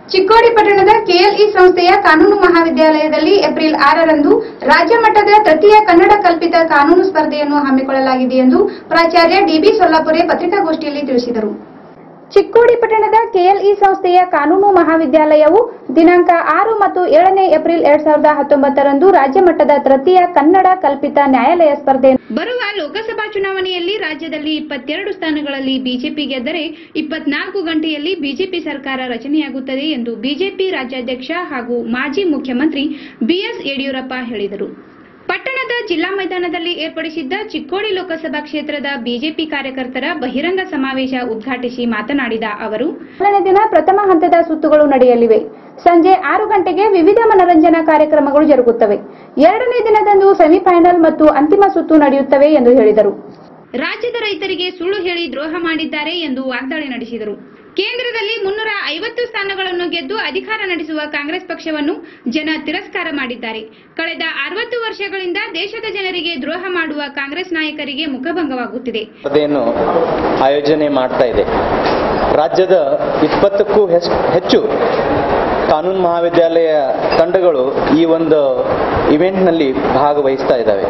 ಚಿಕ್ಕೋಡಿ ಪಟ್ಟಣದ ಕೆಎಲ್ಇ ಸಂಸ್ಥೆಯ ಕಾನೂನು ಮಹಾವಿದ್ಯಾಲಯದಲ್ಲಿ ಏಪ್ರಿಲ್ ಆರರಂದು ರಾಜ್ಯ ಮಟ್ಟದ ತೃತೀಯ ಕನ್ನಡ ಕಲ್ಪಿತ ಕಾನೂನು ಸ್ಪರ್ಧೆಯನ್ನು ಹಮ್ಮಿಕೊಳ್ಳಲಾಗಿದೆ ಎಂದು ಪ್ರಾಚಾರ್ಯ ಡಿಬಿ ಸೊಲ್ಲಾಪುರೆ ಪತ್ರಿಕಾಗೋಷ್ಠಿಯಲ್ಲಿ ತಿಳಿಸಿದರು ಚಿಕ್ಕೋಡಿ ಪಟ್ಟಣದ ಕೆಎಲ್ಇ ಸಂಸ್ಥೆಯ ಕಾನೂನು ಮಹಾವಿದ್ಯಾಲಯವು ದಿನಾಂಕ ಆರು ಮತ್ತು ಏಳನೇ ಏಪ್ರಿಲ್ ಎರಡ್ ಸಾವಿರದ ಹತ್ತೊಂಬತ್ತರಂದು ರಾಜ್ಯ ಮಟ್ಟದ ತೃತೀಯ ಕನ್ನಡ ಕಲ್ಪಿತ ನ್ಯಾಯಾಲಯ ಸ್ಪರ್ಧೆ ಬರುವ ಲೋಕಸಭಾ ಚುನಾವಣೆಯಲ್ಲಿ ರಾಜ್ಯದಲ್ಲಿ ಇಪ್ಪತ್ತೆರಡು ಸ್ಥಾನಗಳಲ್ಲಿ ಬಿಜೆಪಿ ಗೆದ್ದರೆ ಇಪ್ಪತ್ನಾಲ್ಕು ಗಂಟೆಯಲ್ಲಿ ಬಿಜೆಪಿ ಸರ್ಕಾರ ರಚನೆಯಾಗುತ್ತದೆ ಎಂದು ಬಿಜೆಪಿ ರಾಜ್ಯಾಧ್ಯಕ್ಷ ಹಾಗೂ ಮಾಜಿ ಮುಖ್ಯಮಂತ್ರಿ ಬಿಎಸ್ ಯಡಿಯೂರಪ್ಪ ಹೇಳಿದರು ಪಟ್ಟಣದ ಜಿಲ್ಲಾ ಮೈದಾನದಲ್ಲಿ ಏರ್ಪಡಿಸಿದ್ದ ಚಿಕ್ಕೋಡಿ ಲೋಕಸಭಾ ಕ್ಷೇತ್ರದ ಬಿಜೆಪಿ ಕಾರ್ಯಕರ್ತರ ಬಹಿರಂಗ ಸಮಾವೇಶ ಉದ್ಘಾಟಿಸಿ ಮಾತನಾಡಿದ ಅವರು ಮೊದಲನೇ ದಿನ ಪ್ರಥಮ ಹಂತದ ಸುತ್ತುಗಳು ನಡೆಯಲಿವೆ ಸಂಜೆ ಆರು ಗಂಟೆಗೆ ವಿವಿಧ ಮನರಂಜನಾ ಕಾರ್ಯಕ್ರಮಗಳು ಜರುಗುತ್ತವೆ ಎರಡನೇ ದಿನದಂದು ಸೆಮಿಫೈನಲ್ ಮತ್ತು ಅಂತಿಮ ಸುತ್ತು ನಡೆಯುತ್ತವೆ ಎಂದು ಹೇಳಿದರು ರಾಜ್ಯದ ರೈತರಿಗೆ ಸುಳ್ಳು ಹೇಳಿ ದ್ರೋಹ ಮಾಡಿದ್ದಾರೆ ಎಂದು ವಾಗ್ದಾಳಿ ನಡೆಸಿದರು ಕೇಂದ್ರದಲ್ಲಿ ಮುನ್ನೂರ ಐವತ್ತು ಸ್ಥಾನಗಳನ್ನು ಗೆದ್ದು ಅಧಿಕಾರ ನಡೆಸುವ ಕಾಂಗ್ರೆಸ್ ಪಕ್ಷವನ್ನು ಜನ ತಿರಸ್ಕಾರ ಮಾಡಿದ್ದಾರೆ ಕಳೆದ ಅರವತ್ತು ವರ್ಷಗಳಿಂದ ದೇಶದ ಜನರಿಗೆ ದ್ರೋಹ ಮಾಡುವ ಕಾಂಗ್ರೆಸ್ ನಾಯಕರಿಗೆ ಮುಖಭಂಗವಾಗುತ್ತಿದೆ ಸ್ಪರ್ಧೆಯನ್ನು ಆಯೋಜನೆ ಮಾಡ್ತಾ ಇದೆ ರಾಜ್ಯದ ಇಪ್ಪತ್ತಕ್ಕೂ ಹೆಚ್- ಹೆಚ್ಚು ಕಾನೂನು ಮಹಾವಿದ್ಯಾಲಯ ತಂಡಗಳು ಈ ಒಂದು ಇವೆಂಟ್ನಲ್ಲಿ ಭಾಗವಹಿಸ್ತಾ ಇದ್ದಾವೆ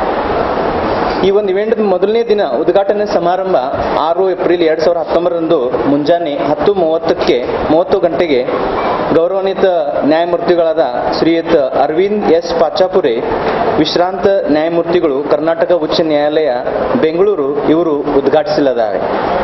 ಈ ಒಂದು ಇವೆಂಟ್ ಮೊದಲನೇ ದಿನ ಉದ್ಘಾಟನೆ ಸಮಾರಂಭ ಆರು ಏಪ್ರಿಲ್ ಎರಡ್ ಸಾವಿರದ ಹತ್ತೊಂಬತ್ತರಂದು ಮುಂಜಾನೆ ಹತ್ತು ಮೂವತ್ತಕ್ಕೆ ಮೂವತ್ತು ಗಂಟೆಗೆ ಗೌರವಾನ್ವಿತ ನ್ಯಾಯಮೂರ್ತಿಗಳಾದ ಶ್ರೀಯುತ ಅರವಿಂದ್ ಎಸ್ ಪಾಚಾಪುರೆ ವಿಶ್ರಾಂತ ನ್ಯಾಯಮೂರ್ತಿಗಳು ಕರ್ನಾಟಕ ಉಚ್ಚ ನ್ಯಾಯಾಲಯ ಬೆಂಗಳೂರು ಇವರು ಉದ್ಘಾಟಿಸಲಿದ್ದಾರೆ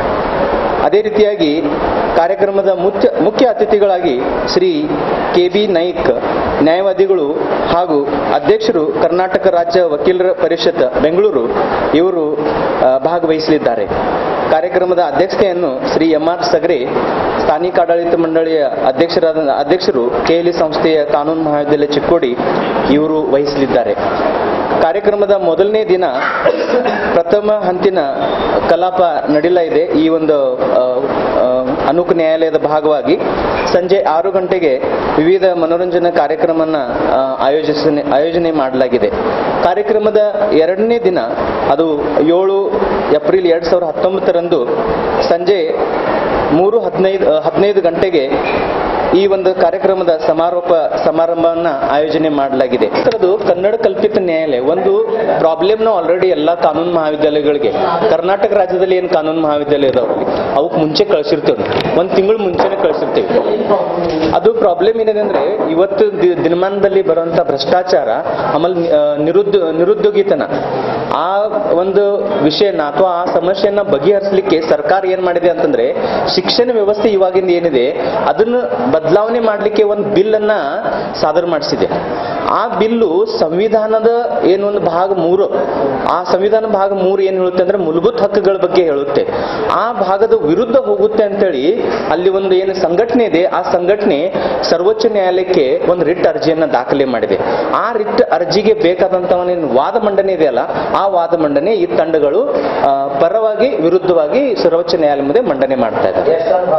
ಅದೇ ರೀತಿಯಾಗಿ ಕಾರ್ಯಕ್ರಮದ ಮುಖ್ಯ ಮುಖ್ಯ ಅತಿಥಿಗಳಾಗಿ ಶ್ರೀ ಕೆ ಬಿ ನಾಯ್ಕ್ ನ್ಯಾಯವಾದಿಗಳು ಹಾಗೂ ಅಧ್ಯಕ್ಷರು ಕರ್ನಾಟಕ ರಾಜ್ಯ ವಕೀಲರ ಪರಿಷತ್ ಬೆಂಗಳೂರು ಇವರು ಆ, ಭಾಗವಹಿಸಲಿದ್ದಾರೆ ಕಾರ್ಯಕ್ರಮದ ಅಧ್ಯಕ್ಷತೆಯನ್ನು ಶ್ರೀ ಎಂ ಆರ್ ಸಗರೆ ಸ್ಥಾನಿಕ ಆಡಳಿತ ಮಂಡಳಿಯ ಅಧ್ಯಕ್ಷರಾದ ಅಧ್ಯಕ್ಷರು ಕೆಎಲ್ಇ ಸಂಸ್ಥೆಯ ಕಾನೂನು ಮಹಾವಿದ್ಯಾಲಯ ಚಿಕ್ಕೋಡಿ ಇವರು ವಹಿಸಲಿದ್ದಾರೆ ಕಾರ್ಯಕ್ರಮದ ಮೊದಲನೇ ದಿನ ಪ್ರಥಮ ಹಂತಿನ ಕಲಾಪ ನಡೀಲ ಇದೆ ಈ ಒಂದು ಆ, ಆ, ಅನುಕು ನ್ಯಾಯಾಲಯದ ಭಾಗವಾಗಿ ಸಂಜೆ ಆರು ಗಂಟೆಗೆ ವಿವಿಧ ಮನೋರಂಜನಾ ಕಾರ್ಯಕ್ರಮನ ಆ, ಆಯೋಜಿಸನೆ ಆಯೋಜನೆ ಮಾಡಲಾಗಿದೆ ಕಾರ್ಯಕ್ರಮದ ಎರಡನೇ ದಿನ ಅದು ಏಳು ಏಪ್ರಿಲ್ ಎರಡ್ ಸಾವಿರದ ಹತ್ತೊಂಬತ್ತರಂದು ಸಂಜೆ ಮೂರು ಹದಿನೈದು ಹದಿನೈದು ಗಂಟೆಗೆ ಈ ಒಂದು ಕಾರ್ಯಕ್ರಮದ ಸಮಾರೋಪ ಸಮಾರಂಭವನ್ನ ಆಯೋಜನೆ ಮಾಡಲಾಗಿದೆ ಅದು ಕನ್ನಡ ಕಲ್ಪಿತ ನ್ಯಾಯಾಲಯ ಒಂದು ಪ್ರಾಬ್ಲಮ್ನ ಆಲ್ರೆಡಿ ಎಲ್ಲಾ ಕಾನೂನು ಮಹಾವಿದ್ಯಾಲಯಗಳಿಗೆ ಕರ್ನಾಟಕ ರಾಜ್ಯದಲ್ಲಿ ಏನು ಕಾನೂನು ಮಹಾವಿದ್ಯಾಲಯ ಇದಾವಲ್ಲಿ ಅವಕ್ಕೆ ಮುಂಚೆ ಕಳಿಸಿರ್ತೇವೆ ಒಂದ್ ತಿಂಗಳು ಮುಂಚೆನೆ ಕಳಿಸಿರ್ತೇವೆ ಅದು ಪ್ರಾಬ್ಲಮ್ ಏನಿದೆ ಅಂದ್ರೆ ಇವತ್ತು ದಿ- ದಿನಮಾನದಲ್ಲಿ ಬರುವಂತ ಭ್ರಷ್ಟಾಚಾರ ಆಮೇಲೆ ಆ, ನಿರುದ್ದ ನಿರುದ್ಯೋಗಿತನ ಆ ಒಂದು ವಿಷಯನ ಅಥವಾ ಆ ಸಮಸ್ಯೆಯನ್ನ ಬಗೆಹರಿಸಲಿಕ್ಕೆ ಸರ್ಕಾರ ಏನ್ ಮಾಡಿದೆ ಅಂತಂದ್ರೆ ಶಿಕ್ಷಣ ವ್ಯವಸ್ಥೆ ಇವಾಗಿಂದ ಏನಿದೆ ಅದನ್ನ ಬದಲಾವಣೆ ಮಾಡಲಿಕ್ಕೆ ಒಂದು ಬಿಲ್ ಅನ್ನ ಸಾದರ ಮಾಡಿಸಿದೆ ಆ ಬಿಲ್ಲು ಸಂವಿಧಾನದ ಏನೊಂದು ಭಾಗ ಮೂರು ಆ ಸಂವಿಧಾನ ಭಾಗ ಮೂರು ಏನ್ ಹೇಳುತ್ತೆ ಅಂದ್ರೆ ಮೂಲಭೂತ ಹಕ್ಕುಗಳ ಬಗ್ಗೆ ಹೇಳುತ್ತೆ ಆ ಭಾಗದ ವಿರುದ್ಧ ಹೋಗುತ್ತೆ ಅಂತೇಳಿ ಅಲ್ಲಿ ಒಂದು ಏನು ಸಂಘಟನೆ ಇದೆ ಆ ಸಂಘಟನೆ ಸರ್ವೋಚ್ಚ ನ್ಯಾಯಾಲಯಕ್ಕೆ ಒಂದು ರಿಟ್ ಅರ್ಜಿಯನ್ನ ದಾಖಲೆ ಮಾಡಿದೆ ಆ ರಿಟ್ ಅರ್ಜಿಗೆ ಬೇಕಾದಂತ ಒಂದು ವಾದ ಮಂಡನೆ ಇದೆಯಲ್ಲ ಆ ವಾದ ಮಂಡನೆ ಈ ತಂಡಗಳು ಆ, ಪರವಾಗಿ ವಿರುದ್ಧವಾಗಿ ಸರ್ವೋಚ್ಚ ನ್ಯಾಯಾಲಯ ಮುಂದೆ ಮಂಡನೆ ಮಾಡ್ತಾ ಇದ್ದಾರೆ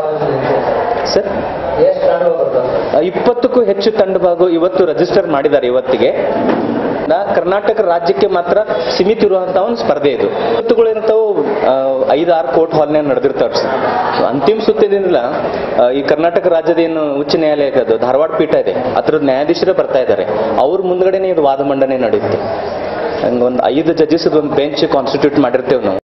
ಸರ್ ಇಪ್ಪತ್ತಕ್ಕೂ ಹೆಚ್ಚು ತಂಡ ಭಾಗ ಇವತ್ತು ರಿಜಿಸ್ಟರ್ ಮಾಡಿದ್ದಾರೆ ಇವತ್ತಿಗೆ ನಾ- ಕರ್ನಾಟಕ ರಾಜ್ಯಕ್ಕೆ ಮಾತ್ರ ಸೀಮಿತ ಇರುವಂತಹ ಒಂದು ಸ್ಪರ್ಧೆ ಇದು ಸುತ್ತುಗಳು ಏನಂತಾವು ಐದಾರು ಕೋರ್ಟ್ ಹಾಲ್ನಾಗ ನಡೆದಿರ್ತಾವ್ರಿ ಸರ್. ಅಂತಿಮ ಸುತ್ತಿನಿಂದ ಈ ಕರ್ನಾಟಕ ರಾಜ್ಯದ ಏನು ಉಚ್ಚ ನ್ಯಾಯಾಲಯ ಅದು ಧಾರವಾಡ ಪೀಠ ಇದೆ ಅದ್ರದ್ದು ನ್ಯಾಯಾಧೀಶರೇ ಬರ್ತಾ ಇದ್ದಾರೆ ಅವ್ರ ಮುಂದ್ಗಡೆನೆ ಇದು ವಾದ ಮಂಡನೆ ನಡೆಯುತ್ತೆ ಹಂಗ ಒಂದು ಐದು ಜಡ್ಜಸ್ ಒಂದು ಬೆಂಚ್ ಕಾನ್ಸ್ಟಿಟ್ಯೂಟ್ ಮಾಡಿರ್ತೇವೆ ನಾವು